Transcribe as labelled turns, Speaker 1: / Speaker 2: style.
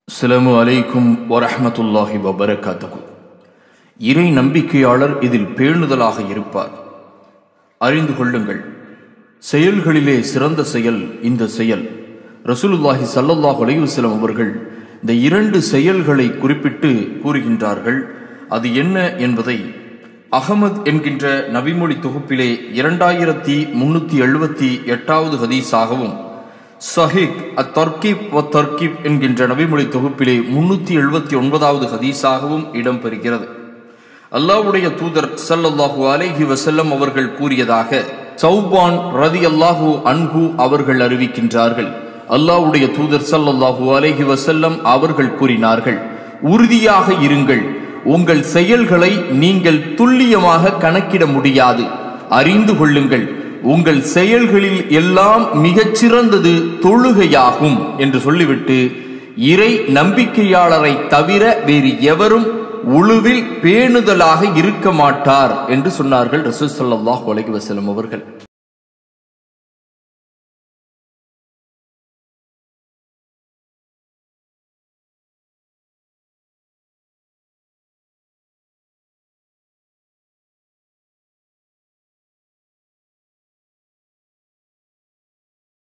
Speaker 1: அஸ்ஸலாமு அலைக்கும் வரஹ்மத்துல்லாஹி வபரகாத்துகு இறை நம்பிக்கையாளர் இதில் பேணுதலாக இருப்பார் அறிந்து கொள்ளுங்கள் செயல்களிலே சிறந்த செயல் இந்த செயல் ரசூலுல்லாஹி ஸல்லல்லாஹு அலைஹி வஸல்லம் அவர்கள் இந்த இரண்டு செயல்களை குறிப்பிட்டு கூறுகின்றார்கள் அது என்ன என்பதை அகமது என்கின்ற நபிமொழி தொகுப்பிலே இரண்டாயிரத்தி முன்னூத்தி எழுபத்தி எட்டாவது ஹதீஸாகவும் சஹிக் அத்தர்கீப் வ தர்கீப் என்கின்ற நபிமொழி தொகுப்பிலே முன்னூத்தி எழுபத்தி ஒன்பதாவது ஹதீஸாகவும் இடம்பெறுகிறது அல்லாஹ்வுடைய தூதர் ஸல்லல்லாஹு அலைஹி வஸல்லம் அவர்கள் கூறியதாக சௌபான் ரதி அல்லாஹு அன்ஹு அவர்கள் அறிவிக்கின்றார்கள் அல்லாஹ்வுடைய தூதர் ஸல்லல்லாஹு அலைஹி வஸல்லம் அவர்கள் கூறினார்கள் உறுதியாக இருங்கள் உங்கள் செயல்களை நீங்கள் துல்லியமாக கணக்கிட முடியாது அறிந்து கொள்ளுங்கள் உங்கள் செயல்களில் எல்லாம் மிகச்சிறந்தது தொழுகையாகும் என்று சொல்லிவிட்டு இறை நம்பிக்கையாளரை தவிர வேறு எவரும் உழுவில் பேணுதலாக இருக்க மாட்டார் என்று சொன்னார்கள் ரசூல் ஸல்லல்லாஹு அலைஹி வஸல்லம் அவர்கள்